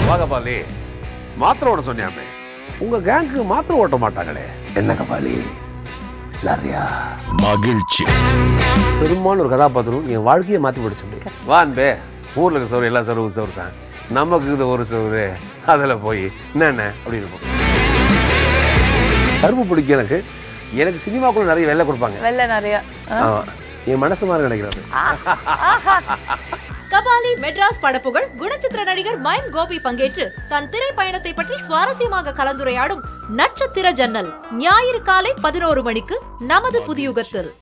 வா கபாலி மாத்திரை ஓட சொன்னியாமே உங்க கேங்க்கு மாத்திரை ஓட்ட மாட்டாங்களே என்ன கபாலி நிறையா மகிழ்ச்சி பெரும்பாலும் ஒரு கதாபாத்திரம் என் வாழ்க்கையை மாற்றி பிடிச்சு வா அன்பே ஊரில் இருக்க சோறு எல்லா சோறு சோறு தான் நமக்கு இது ஒரு சோறு அதில் போய் என்னென்ன அப்படி இருக்கும் கருப்பு பிடிக்கும் எனக்கு எனக்கு சினிமாக்குள்ள நிறைய வெள்ளை கொடுப்பாங்க வெள்ளை நிறைய ஆமா. என் மனசு மாதிரி நினைக்கிறாரு கபாலி மெட்ராஸ் படப்புகள் குணச்சித்திர நடிகர் மைம் கோபி பங்கேற்று தன் திரை பயணத்தை பற்றி சுவாரஸ்யமாக கலந்துரையாடும் நட்சத்திர ஜன்னல் ஞாயிறு காலை பதினோரு மணிக்கு நமது புதியுகத்தில்